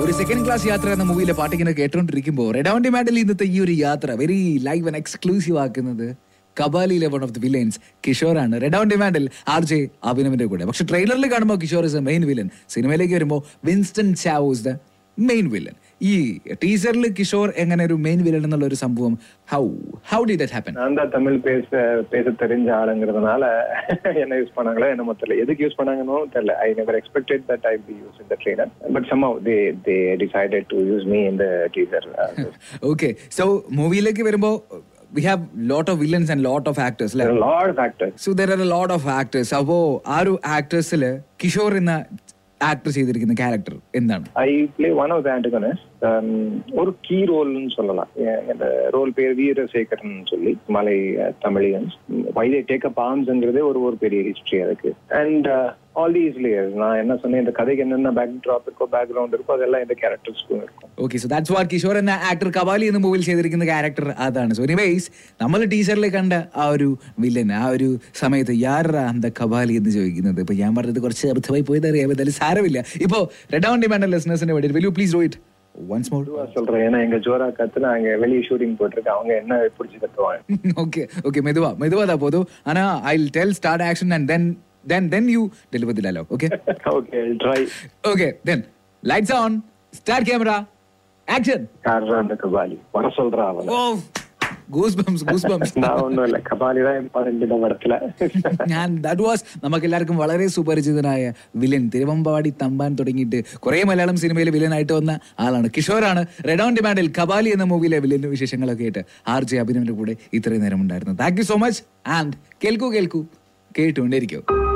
ഒരു second class യാത്ര എന്ന മൂവിയിലെ പാട്ട് ഇങ്ങനെ കേട്ടോണ്ടിരിക്കുമ്പോൾ റെഡ് ഓൺ ഡിമാൻഡിൽ ഇന്നത്തെ ഈ ഒരു യാത്ര വെരി ലൈവ് ആൻഡ് എക്സ്ക്ലൂസീവ് ആക്കുന്നത് കബാലിയിലെ വൺ ഓഫ് ദി വില്ലൻസ് കിഷോറാണ് റെഡ് ഓൺ ഡിമാൻഡിൽ ആർ ജെ അഭിനവിന്റെ കൂടെ പക്ഷെ ട്രെയിലറിൽ കാണുമ്പോൾ Kishore is a main villain സിനിമയിലേക്ക് വരുമ്പോൾ Winston Chaos the main villain ഈ ടീസറിൽ കിഷോർ എങ്ങനെ ഒരു മെയിൻ വില്ലൻ എന്നുള്ള ഒരു സംഭവം how how did that happen நான் தான் தமிழ் பேச பேச தெரிஞ்ச ஆளுங்கிறதுனால என்ன யூஸ் பண்ணாங்களோ என்னமோ தெரியல எதுக்கு யூஸ் பண்ணாங்கன்னு தெரியல I never expected that I be use in the trailer but some they they decided to use me in the teaser okay so മൂവിയിലേക്ക് വരുമ്പോൾ we have lot of villains and lot of actors അല്ലേ lord factor so there are a lot of actors അപ്പോ ആ ഒരു ആക്ടേഴ്സിൽ കിഷോർ എന്ന actor ചെയ്തിരിക്കുന്ന character എന്താണ് I play one of the antagonist ஒரு கீ ரோல்னு சொல்லலாம் எ- இந்த ரோல் பேர் வீரசேகரன் சொல்லி மலை அஹ், தமிழியன்ஸ் வைதே டேக் அப் ஆர்ம்ஸ்ங்கிறதே ஒரு ஒரு பெரிய ஹிஸ்டரி அதுக்கு அண்ட் ஆல் தீஸ் லேயர்ஸ் நான் என்ன சொன்னேன் இந்த கதைக்கு என்னென்ன பேக் ட்ராப் இருக்கோ பேக்ரவுண்ட் இருக்கோ அதெல்லாம் இந்த கேரக்டர்ஸ்க்கும் இருக்கும் okay so that's what Kishore എന്ന ആക്ടർ കവാലി എന്ന മൂവിൽ ചെയ്തിരിക്കുന്ന ക്യാരക്ടർ അതാണ് സോ എനിവേസ് നമ്മൾ ടീച്ചറിൽ കണ്ട ആ ഒരു വില്ലൻ ആ ഒരു സമയത്ത് യാറാ അന്ത കവാലി എന്ന് ചോദിക്കുന്നത് ഇപ്പൊ ഞാൻ പറഞ്ഞത് കുറച്ച് അബദ്ധമായി പോയത് അറിയാം എന്തായാലും സാരമില്ല ഇപ്പോ റെഡ് ഓൺ ഡിമാൻഡ് ലിസണേഴ്സിന് വേണ്ടി will you please do it once more பொதுவா சொல்றேன் ஏன்னா எங்க ஜோரா கத்துல அங்க வெளியே ஷூட்டிங் போயிட்டு இருக்கு அவங்க என்ன பிடிச்சி கத்துவாங்க ஓகே ஓகே மெதுவா மெதுவா தான் போதும் ஆனா I tell start action and then then then you deliver the dialogue okay okay try okay then lights on start camera action யாரா அந்த கபாலி வர சொல்றா அவன் oh goosebumps goosebumps நான் ஒண்ணும் இல்ல கபாலி தான் இம்பார்ட்டன்ட் இந்த படத்துல ഞാൻ ദാറ്റ് വാസ് നമുക്ക് എല്ലാവർക്കും വളരെ സുപരിചിതനായ വില്ലൻ തിരുവമ്പാടി തമ്പാൻ തുടങ്ങിയിട്ട് കുറെ മലയാളം സിനിമയിൽ വില്ലനായിട്ട് വന്ന ആളാണ് കിഷോറാണ് റെഡ് ഓൺ ഡിമാൻഡിൽ കബാലി എന്ന മൂവിയിലെ വില്ലന്റെ വിശേഷങ്ങളൊക്കെ ആയിട്ട് ആർ ജെ അഭിനവിന്റെ കൂടെ ഇത്രയും നേരം ഉണ്ടായിരുന്നു thank you so much and കേൾക്കൂ കേൾക്കൂ കേട്ടുകൊണ്ടേയിരിക്കും